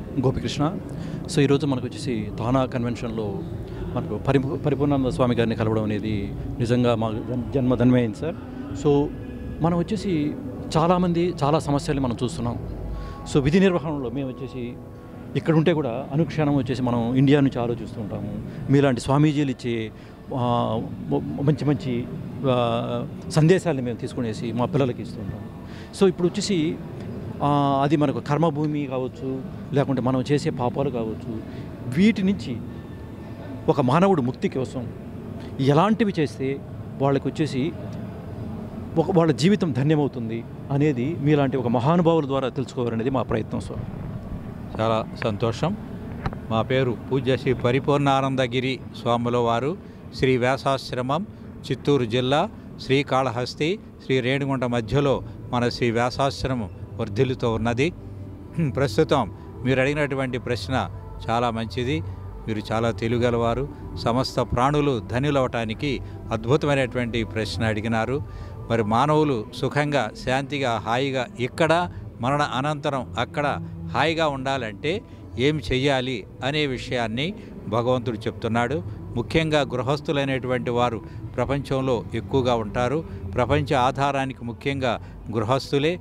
Gopikrishna so ఈరోజు మనకు వచ్చేసి తానా కన్వెన్షన్లో మనకు పరి పరిపూర్ణానంద స్వామి గారిని కలవడం అనేది నిజంగా మా జన్- జన్మ ధన్యమైంది సార్ సో మనం వచ్చేసి చాలామంది చాలా సమస్యలు మనం చూస్తున్నాం సో విధి నిర్వహణలో మేము వచ్చేసి ఇక్కడ ఉంటే కూడా అనుక్షణం వచ్చేసి మనం ఇండియా నుంచి ఆలోచిస్తూ ఉంటాము మీలాంటి స్వామీజీలు ఇచ్చే ఆ, మ- మంచి మంచి ఆ, సందేశాలను మేము తీసుకునేసి మా పిల్లలకి ఇస్తుంటాము సో ఇప్పుడు వచ్చేసి ఆ, అది మనకు కర్మభూమి కావచ్చు లేకుంటే మనం చేసే పాపాలు కావచ్చు వీటి నుంచి ఒక మానవుడు ముక్తి కోసం ఎలాంటివి చేస్తే వాళ్ళకి వచ్చేసి ఒక వాళ్ళ జీవితం ధన్యమవుతుంది అనేది మీలాంటి ఒక మహానుభావుల ద్వారా తెలుసుకోవాలనేది మా ప్రయత్నం సార్ చాలా సంతోషం మా పేరు పూజ్య శ్రీ పరిపూర్ణానందగిరి స్వాముల వారు శ్రీ వ్యాసాశ్రమం చిత్తూరు జిల్లా శ్రీకాళహస్తి శ్రీ రేణిగుంట మధ్యలో మన శ్రీ వ్యాసాశ్రమం వర్ధిల్లుతో ఉన్నది ప్రస్తుతం మీరు అడిగినటువంటి ప్రశ్న చాలా మంచిది మీరు చాలా తెలియగలవారు సమస్త ప్రాణులు ధనులవటానికి అద్భుతమైనటువంటి ప్రశ్న అడిగినారు మరి మానవులు సుఖంగా శాంతిగా హాయిగా ఇక్కడ మరణ అనంతరం అక్కడ హాయిగా ఉండాలంటే ఏం చెయ్యాలి అనే విషయాన్ని భగవంతుడు చెప్తున్నాడు ముఖ్యంగా గృహస్థులైనటువంటి వారు ప్రపంచంలో ఎక్కువగా ఉంటారు ప్రపంచ ఆధారానికి ముఖ్యంగా గృహస్థులే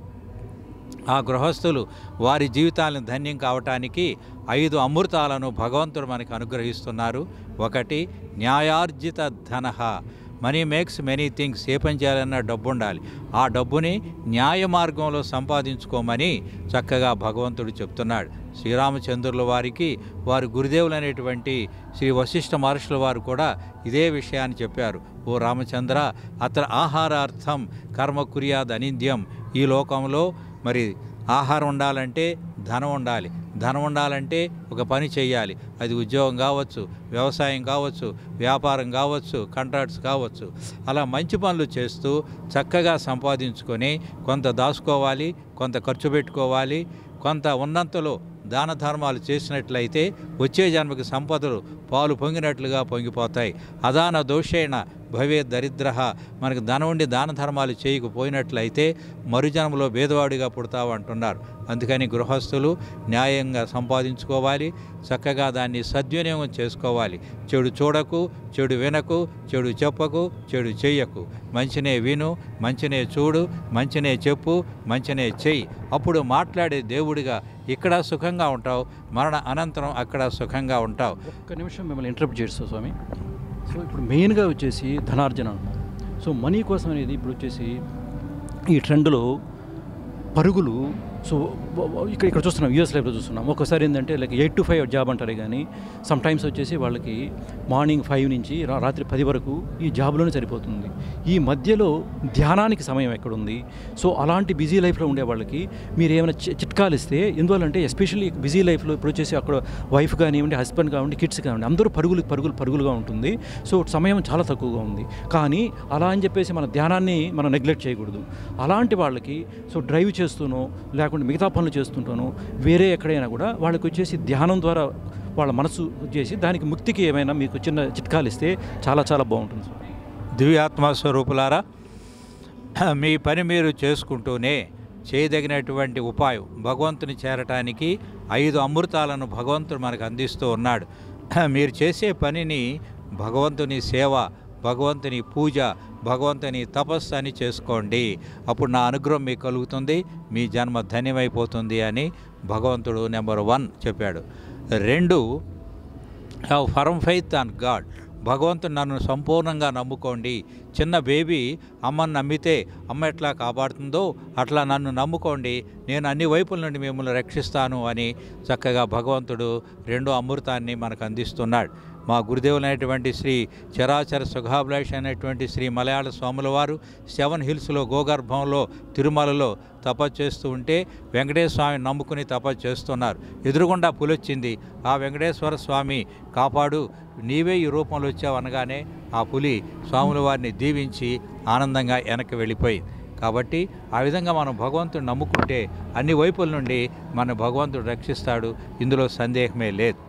ఆ గృహస్థులు వారి జీవితాలను ధన్యం కావటానికి ఐదు అమృతాలను భగవంతుడు మనకు అనుగ్రహిస్తున్నారు ఒకటి న్యాయార్జిత ధన మనీ మేక్స్ మెనీ థింగ్స్ ఏ పని చేయాలన్నా డబ్బు ఉండాలి ఆ డబ్బుని న్యాయ మార్గంలో సంపాదించుకోమని చక్కగా భగవంతుడు చెప్తున్నాడు శ్రీరామచంద్రుల వారికి వారి గురుదేవులైనటువంటి శ్రీ వశిష్ఠ మహర్షుల వారు కూడా ఇదే విషయాన్ని చెప్పారు ఓ రామచంద్ర అత్ర ఆహారార్థం కర్మ కుర్యాద్ అనింద్యం ఈ లోకంలో మరి ఆహారం ఉండాలంటే ధనం ఉండాలి ధనం ఉండాలంటే ఒక పని చేయాలి అది ఉద్యోగం కావచ్చు వ్యవసాయం కావచ్చు వ్యాపారం కావచ్చు కాంట్రాక్ట్స్ కావచ్చు అలా మంచి పనులు చేస్తూ చక్కగా సంపాదించుకొని కొంత దాచుకోవాలి కొంత ఖర్చు పెట్టుకోవాలి కొంత ఉన్నంతలో దాన ధర్మాలు చేసినట్లయితే వచ్చే జన్మకి సంపదలు పాలు పొంగినట్లుగా పొంగిపోతాయి అదాన దోషేణ భవే దరిద్ర మనకు ధనం ఉండి దాన ధర్మాలు చేయకపోయినట్లయితే మరుజన్మలో భేదవాడిగా పుడతావు అంటున్నారు అందుకని గృహస్థులు న్యాయంగా సంపాదించుకోవాలి చక్కగా దాన్ని సద్వినియోగం చేసుకోవాలి చెడు చూడకు చెడు వినకు చెడు చెప్పకు చెడు చెయ్యకు మంచినే విను మంచినే చూడు మంచినే చెప్పు మంచినే చెయ్యి అప్పుడు మాట్లాడే దేవుడిగా ఇక్కడ సుఖంగా ఉంటావు మరణ అనంతరం అక్కడ సుఖంగా ఉంటావు ఒక్క నిమిషం మిమ్మల్ని ఇంటరప్ట్ చేస్తాం స్వామి సో ఇప్పుడు మెయిన్గా వచ్చేసి ధనార్జన అన్నమాట సో మనీ కోసం అనేది ఇప్పుడు వచ్చేసి ఈ ట్రెండ్లో పరుగులు సో వ- వ- ఇక్కడ ఇక్కడ చూస్తున్నాం యూఎస్ లైఫ్లో చూస్తున్నాం ఒక్కోసారి ఏంటంటే like eight to five job అంటారు కానీ సమ్ టైమ్స్ వచ్చేసి వాళ్ళకి మార్నింగ్ ఫైవ్ నుంచి రా- రాత్రి పది వరకు ఈ జాబ్లోనే సరిపోతుంది ఈ మధ్యలో ధ్యానానికి సమయం ఎక్కడుంది సో అలాంటి బిజీ లైఫ్లో ఉండే వాళ్ళకి మీరు ఏమైనా చి- చిట్కాలు ఇస్తే ఎందువల్లంటే ఎస్పెషల్లీ బిజీ లైఫ్లో ఇప్పుడు వచ్చేసి అక్కడ వైఫ్ కానివ్వండి హస్బెండ్ కానివ్వండి కిడ్స్ కానివ్వండి అందరూ పరుగులు పరుగులు పరుగులుగా ఉంటుంది సో సమయం చాలా తక్కువగా ఉంది కానీ అలా అని చెప్పేసి మన ధ్యానాన్ని మనం నెగ్లెక్ట్ చేయకూడదు అలాంటి వాళ్ళకి సో డ్రైవ్ చేస్తూనో లేకుంటే మిగతా పనులు చేస్తుంటానో వేరే ఎక్కడైనా కూడా వాళ్ళకి వచ్చేసి ధ్యానం ద్వారా వాళ్ళ మనసు చేసి దానికి ముక్తికి ఏమైనా మీకు చిన్న చిట్కాలు ఇస్తే చాలా చాలా బాగుంటుంది సార్ దివ్యాత్మ స్వరూపులారా మీ పని మీరు చేసుకుంటూనే చేయదగినటువంటి ఉపాయం భగవంతుని చేరటానికి ఐదు అమృతాలను భగవంతుడు మనకు అందిస్తూ ఉన్నాడు మీరు చేసే పనిని భగవంతుని సేవ భగవంతుని పూజ భగవంతుని తపస్సు అని చేసుకోండి అప్పుడు నా అనుగ్రహం మీకు కలుగుతుంది మీ జన్మ ధన్యమైపోతుంది అని భగవంతుడు నెంబర్ వన్ చెప్పాడు రెండు have firm faith on God భగవంతుడు నన్ను సంపూర్ణంగా నమ్ముకోండి చిన్న బేబీ అమ్మని నమ్మితే అమ్మ ఎట్లా కాపాడుతుందో అట్లా నన్ను నమ్ముకోండి నేను అన్ని వైపుల నుండి మిమ్మల్ని రక్షిస్తాను అని చక్కగా భగవంతుడు రెండో అమృతాన్ని మనకు అందిస్తున్నాడు మా గురుదేవులైనటువంటి శ్రీ చరాచర సుఖాభిలాష్ అయినటువంటి శ్రీ మలయాళ స్వాముల వారు సెవెన్ హిల్స్లో గోగర్భంలో తిరుమలలో తపస్సు చేస్తూ ఉంటే వెంకటేశ్వర స్వామిని నమ్ముకుని తపస్సు చేస్తున్నారు ఎదురుగుండా పులొచ్చింది ఆ వెంకటేశ్వర స్వామి కాపాడు నీవే ఈ రూపంలో వచ్చావు అనగానే ఆ పులి స్వాముల వారిని దీవించి ఆనందంగా వెనక్కి వెళ్ళిపోయింది కాబట్టి ఆ విధంగా మనం భగవంతుడు నమ్ముకుంటే అన్ని వైపుల నుండి మన భగవంతుడు రక్షిస్తాడు ఇందులో సందేహమే లేదు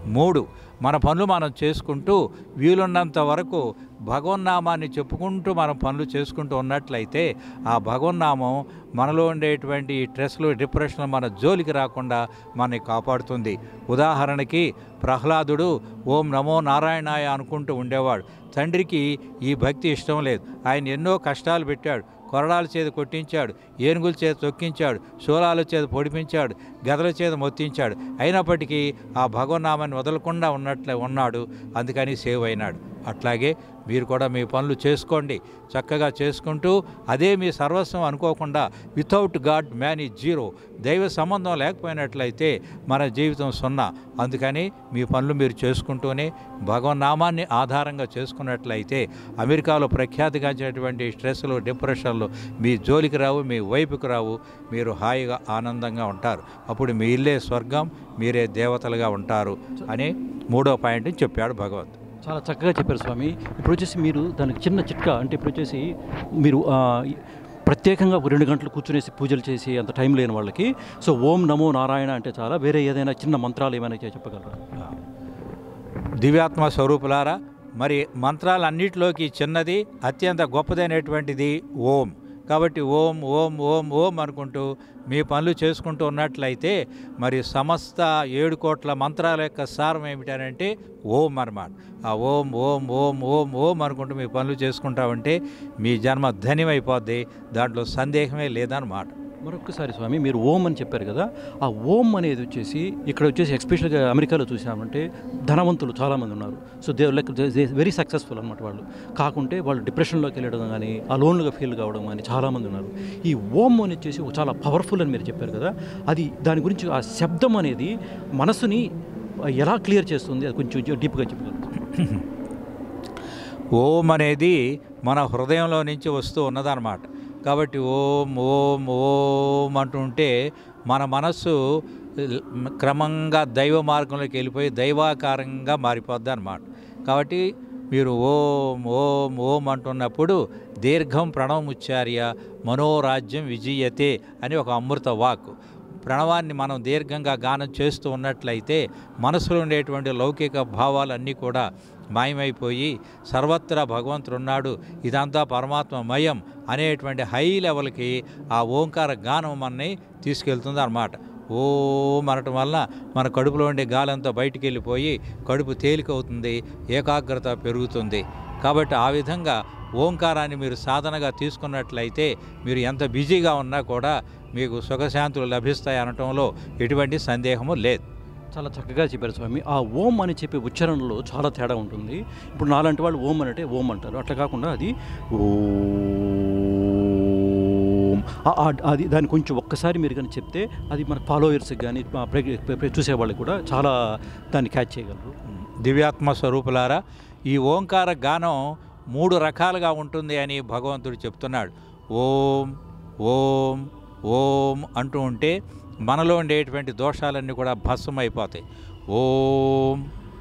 మూడు మన పనులు మనం చేసుకుంటూ వీలున్నంత వరకు భగవన్నామాన్ని చెప్పుకుంటూ మనం పనులు చేసుకుంటూ ఉన్నట్లయితే ఆ భగవన్నామం మనలో ఉండేటువంటి ఈ స్ట్రెస్లు డిప్రెషన్లు మన జోలికి రాకుండా మనని కాపాడుతుంది ఉదాహరణకి ప్రహ్లాదుడు ఓం నమో నారాయణాయ అనుకుంటూ ఉండేవాడు తండ్రికి ఈ భక్తి ఇష్టం లేదు ఆయన ఎన్నో కష్టాలు పెట్టాడు కొరడాల చేత కొట్టించాడు ఏనుగుల చేత తొక్కించాడు శూలాల చేత పొడిపించాడు గదల చేత మొత్తించాడు అయినప్పటికీ ఆ భగవన్నామాన్ని వదలకుండా ఉన్నట్లే ఉన్నాడు అందుకని సేవ్ అయినాడు అట్లాగే మీరు కూడా మీ పనులు చేసుకోండి చక్కగా చేసుకుంటూ అదే మీ సర్వస్వం అనుకోకుండా వితౌట్ గాడ్ మ్యాన్ ఈ జీరో దైవ సంబంధం లేకపోయినట్లయితే మన జీవితం సున్నా అందుకని మీ పనులు మీరు చేసుకుంటూనే భగవన్నామాన్ని ఆధారంగా చేసుకున్నట్లయితే అమెరికాలో ప్రఖ్యాతిగాంచినటువంటి స్ట్రెస్లు డిప్రెషన్లు మీ జోలికి రావు మీ వైపుకి రావు మీరు హాయిగా ఆనందంగా ఉంటారు అప్పుడు మీ ఇల్లే స్వర్గం మీరే దేవతలుగా ఉంటారు అని మూడో పాయింట్ చెప్పాడు భగవంతుడు చాలా చక్కగా చెప్పారు స్వామి ఇప్పుడు వచ్చేసి మీరు దానికి చిన్న చిట్కా అంటే ఇప్పుడు వచ్చేసి మీరు ఆ, ఈ- ప్రత్యేకంగా ఒక రెండు గంటలు కూర్చునేసి పూజలు చేసి అంత టైం లేని వాళ్ళకి సో ఓం నమో నారాయణ అంటే చాలా వేరే ఏదైనా చిన్న మంత్రాలు ఏమైనా చెప్పగలరా దివ్యాత్మ స్వరూపులారా మరి మంత్రాలన్నిటిలోకి చిన్నది అత్యంత గొప్పదైనటువంటిది ఓం కాబట్టి ఓం ఓం ఓం ఓం అనుకుంటూ మీ పనులు చేసుకుంటూ ఉన్నట్లయితే మరి సమస్త ఏడు కోట్ల మంత్రాల యొక్క సారం ఏమిటనంటే ఓం అన్నమాట ఆ ఓం ఓం ఓం ఓం ఓం అనుకుంటూ మీ పనులు చేసుకుంటామంటే మీ జన్మ ధన్యమైపోద్ది దాంట్లో సందేహమే లేదన్నమాట మరొకసారి స్వామి మీరు ఓం అని చెప్పారు కదా ఆ ఓం అనేది వచ్చేసి ఇక్కడ వచ్చేసి ఎస్పెషల్గా అమెరికాలో చూసామంటే ధనవంతులు చాలామంది ఉన్నారు so they like very successful అనమాట వాళ్ళు కాకుంటే వాళ్ళు డిప్రెషన్లోకి వెళ్ళడం కానీ ఆ లోన్లుగా ఫీల్ కావడం కానీ చాలామంది ఉన్నారు ఈ ఓం అని వచ్చేసి చాలా పవర్ఫుల్ అని మీరు చెప్పారు కదా అది దాని గురించి ఆ శబ్దం అనేది మనసుని ఎలా క్లియర్ చేస్తుంది అది కొంచెం డీప్గా చెప్పగలరు ఓం అనేది మన హృదయంలో నుంచి వస్తూ ఉన్నదన్నమాట కాబట్టి ఓం ఓం ఓం అంటుంటే మన మనస్సు క్రమంగా దైవ మార్గంలోకి వెళ్ళిపోయి దైవాకారంగా మారిపోద్ది అనమాట కాబట్టి మీరు ఓం ఓం ఓం అంటున్నప్పుడు దీర్ఘం ప్రణవముచ్చార్య మనోరాజ్యం విజయతే అని ఒక అమృత వాక్ ప్రణవాన్ని మనం దీర్ఘంగా గానం చేస్తూ ఉన్నట్లయితే మనసులో ఉండేటువంటి లౌకిక భావాలన్నీ కూడా మాయమైపోయి సర్వత్రా భగవంతుడు ఉన్నాడు ఇదంతా పరమాత్మమయం అనేటువంటి హై లెవెల్కి ఆ ఓంకార గానం మనని తీసుకెళ్తుంది అన్నమాట ఓం అనటం వల్ల మన కడుపులో ఉండే గాలంతా బయటికి వెళ్ళిపోయి కడుపు తేలికవుతుంది ఏకాగ్రత పెరుగుతుంది కాబట్టి ఆ విధంగా ఓంకారాన్ని మీరు సాధనగా తీసుకున్నట్లయితే మీరు ఎంత బిజీగా ఉన్నా కూడా మీకు సుఖశాంతులు లభిస్తాయి అనటంలో ఎటువంటి సందేహము లేదు చాలా చక్కగా చెప్పారు స్వామి ఆ ఓం అని చెప్పే ఉచ్చారణలో చాలా తేడా ఉంటుంది ఇప్పుడు నాలాంటి వాళ్ళు ఓం అంటే ఓం అంటారు అట్లా కాకుండా అది ఓం ఆ- ఆ- అది దాన్ని కొంచెం ఒక్కసారి మీరు కానీ చెప్తే అది మన ఫాలోయర్స్కి కానీ చూసే వాళ్ళకి కూడా చాలా దాన్ని క్యాచ్ చేయగలరు దివ్యాత్మ స్వరూపులారా ఈ ఓంకార గానం మూడు రకాలుగా ఉంటుంది అని భగవంతుడు చెప్తున్నాడు ఓం ఓం ఓం అంటూ ఉంటే మనలో ఉండేటువంటి దోషాలన్నీ కూడా భస్మం అయిపోతాయి ఓం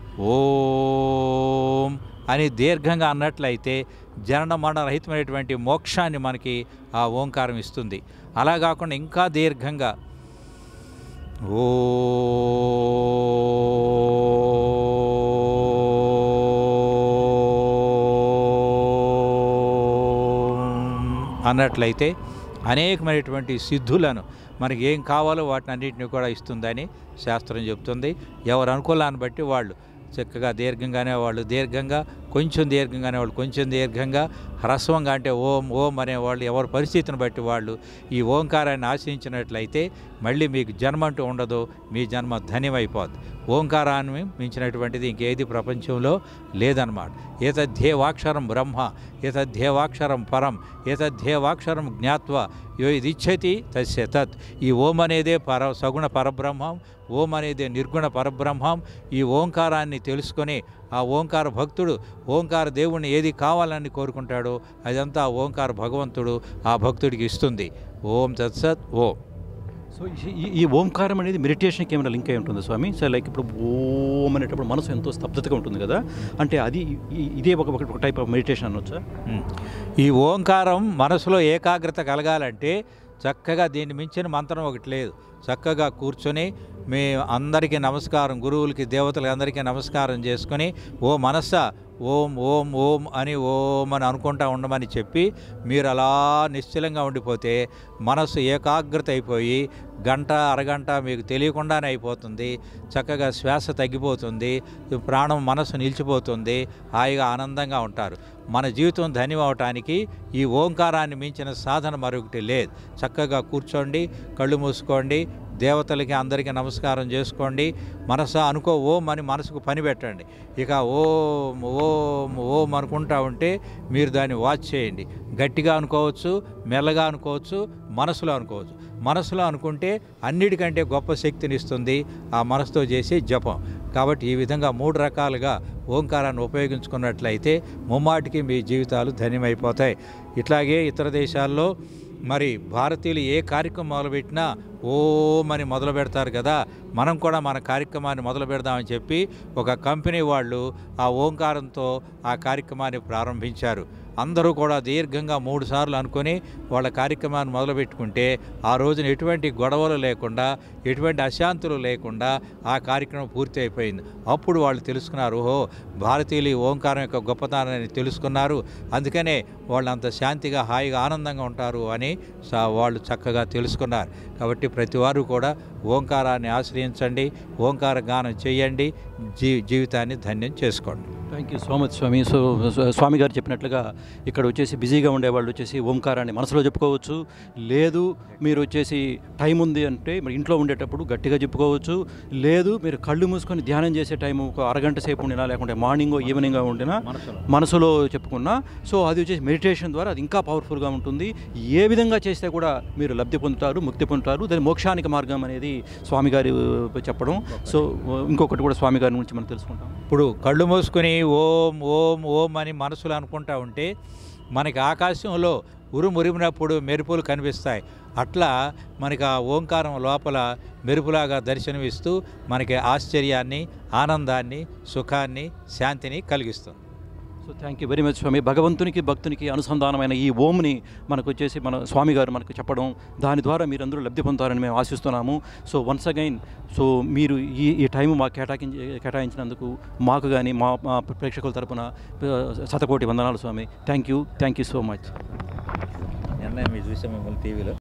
ఓం అని దీర్ఘంగా అన్నట్లయితే జనన మరణ రహితమైనటువంటి మోక్షాన్ని మనకి ఆ ఓంకారం ఇస్తుంది అలా కాకుండా ఇంకా దీర్ఘంగా ఓం అన్నట్లయితే అనేకమైనటువంటి సిద్ధులను మనకి ఏం కావాలో వాటిని అన్నింటినీ కూడా ఇస్తుందని శాస్త్రం చెప్తుంది ఎవరు అనుకూలాన్ని బట్టి వాళ్ళు చక్కగా దీర్ఘంగానే వాళ్ళు దీర్ఘంగా కొంచెం దీర్ఘంగానే వాళ్ళు కొంచెం దీర్ఘంగా హ్రస్వంగా అంటే ఓం ఓం అనేవాళ్ళు ఎవరి పరిస్థితిని బట్టి వాళ్ళు ఈ ఓంకారాన్ని ఆశ్రయించినట్లయితే మళ్ళీ మీకు జన్మ అంటూ ఉండదు మీ జన్మ ధన్యమైపోద్ది ఓంకారాన్ని మించినటువంటిది ఇంకేది ప్రపంచంలో లేదన్నమాట ఏతధ్యేవాక్షరం బ్రహ్మ ఏతధ్యేవాక్షరం పరం ఏతధ్యేవాక్షరం జ్ఞాత్వ యో ఇదిచ్చతి తస్య తత్ ఈ ఓం అనేదే పర సగుణ పరబ్రహ్మం ఓం అనేదే నిర్గుణ పరబ్రహ్మం ఈ ఓంకారాన్ని తెలుసుకొని ఆ ఓంకార భక్తుడు ఓంకార దేవుణ్ణి ఏది కావాలని కోరుకుంటాడో అదంతా ఆ ఓంకార భగవంతుడు ఆ భక్తుడికి ఇస్తుంది ఓం తత్సత్ ఓం సో ఈ- ఈ ఓంకారం అనేది మెడిటేషన్కి ఏమైనా లింక్ అయి ఉంటుంది స్వామి సో లైక్ ఇప్పుడు ఓం అనేటప్పుడు మనసు ఎంతో స్తబ్దతగా ఉంటుంది కదా అంటే అది ఈ- ఇదే ఒక ఒక టైప్ ఆఫ్ మెడిటేషన్ అనొచ్చా ఉమ్. ఈ ఓంకారం మనసులో ఏకాగ్రత కలగాలంటే చక్కగా దీన్ని మించిన మంత్రం ఒకటి లేదు చక్కగా కూర్చొని మీ అందరికీ నమస్కారం గురువులకి దేవతలకి అందరికీ నమస్కారం చేసుకొని ఓ మనస్స ఓం ఓం ఓం అని ఓం అని అనుకుంటా ఉండమని చెప్పి మీరు అలా నిశ్చలంగా ఉండిపోతే మనస్సు ఏకాగ్రత అయిపోయి గంట అరగంట మీకు తెలియకుండానే అయిపోతుంది చక్కగా శ్వాస తగ్గిపోతుంది ప్రాణం మనసు నిలిచిపోతుంది హాయిగా ఆనందంగా ఉంటారు మన జీవితం ధన్యం అవటానికి ఈ ఓంకారాన్ని మించిన సాధన మరొకటి లేదు చక్కగా కూర్చోండి కళ్ళు మూసుకోండి దేవతలకి అందరికీ నమస్కారం చేసుకోండి మనస అనుకో ఓం అని మనసుకు పని పెట్టండి ఇక ఓం ఓం ఓం అనుకుంటా ఉంటే మీరు దాన్ని వాచ్ చేయండి గట్టిగా అనుకోవచ్చు మెల్లగా అనుకోవచ్చు మనసులో అనుకోవచ్చు మనసులో అనుకుంటే అన్నిటికంటే గొప్ప శక్తిని ఇస్తుంది ఆ మనసుతో చేసే జపం కాబట్టి ఈ విధంగా మూడు రకాలుగా ఓంకారాన్ని ఉపయోగించుకున్నట్లయితే ముమ్మాటికి మీ జీవితాలు ధన్యమైపోతాయి ఇట్లాగే ఇతర దేశాల్లో మరి భారతీయులు ఏ కార్యక్రమం మొదలుపెట్టినా ఓం అని మొదలు పెడతారు కదా మనం కూడా మన కార్యక్రమాన్ని మొదలు పెడదామని చెప్పి ఒక కంపెనీ వాళ్ళు ఆ ఓంకారంతో ఆ కార్యక్రమాన్ని ప్రారంభించారు అందరూ కూడా దీర్ఘంగా మూడు సార్లు అనుకొని వాళ్ళ కార్యక్రమాన్ని మొదలుపెట్టుకుంటే ఆ రోజున ఎటువంటి గొడవలు లేకుండా ఎటువంటి అశాంతులు లేకుండా ఆ కార్యక్రమం పూర్తి అయిపోయింది అప్పుడు వాళ్ళు తెలుసుకున్నారు ఓహో భారతీయులు ఈ ఓంకారం యొక్క గొప్పతనాన్ని తెలుసుకున్నారు అందుకనే వాళ్ళు అంత శాంతిగా హాయిగా ఆనందంగా ఉంటారు అని సా- వాళ్ళు చక్కగా తెలుసుకున్నారు కాబట్టి ప్రతి వారు కూడా ఓంకారాన్ని ఆశ్రయించండి ఓంకార గానం చేయండి జీ జీవితాన్ని ధన్యం చేసుకోండి thank you so much Swami so so Swami గారు చెప్పినట్లుగా ఇక్కడ వచ్చేసి బిజీగా ఉండేవాళ్ళు వచ్చేసి ఓంకారాన్ని మనసులో చెప్పుకోవచ్చు లేదు మీరు వచ్చేసి టైం ఉంది అంటే మరి ఇంట్లో ఉండేటప్పుడు గట్టిగా చెప్పుకోవచ్చు లేదు మీరు కళ్ళు మూసుకొని ధ్యానం చేసే టైం ఒక అరగంట సేపు ఉండినా లేకుంటే మార్నింగ్ ఈవినింగ్ ఉండినా మనసులో చెప్పుకున్నా సో అది వచ్చేసి మెడిటేషన్ ద్వారా అది ఇంకా పవర్ఫుల్గా ఉంటుంది ఏ విధంగా చేస్తే కూడా మీరు లబ్ధి పొందుతారు ముక్తి పొందుతారు దాని మోక్షానికి మార్గం అనేది స్వామి గారు చెప్పడం సో ఇంకొకటి కూడా స్వామి గారి నుంచి మనం తెలుసుకుంటాం ఇప్పుడు కళ్ళు మూసుకొని ఓం ఓం ఓం అని మనసులో అనుకుంటా ఉంటే మనకి ఆకాశంలో ఉరుమురిమినప్పుడు మెరుపులు కనిపిస్తాయి అట్లా మనకి ఆ ఓంకారం లోపల మెరుపులాగా దర్శనమిస్తూ మనకి ఆశ్చర్యాన్ని ఆనందాన్ని సుఖాన్ని శాంతిని కలిగిస్తుంది so thank you very much Swami భగవంతునికి భక్తునికి అనుసంధానమైన ఈ ఓంని మనకు వచ్చేసి మన స్వామి గారు మనకు చెప్పడం దాని ద్వారా మీరందరూ లబ్ధి పొందుతారని మేము ఆశిస్తున్నాము సో వన్స్ అగైన్ సో మీరు ఈ ఈ టైం మాకు కేటాయించి కేటాయించినందుకు మాకు కానీ మా మా ప్రేక్షకుల తరపున ఆ, శతకోటి వందనాలు Swami thank you thank you so much నిన్న మీరు చూసాం మిమ్మల్ని టీవీలో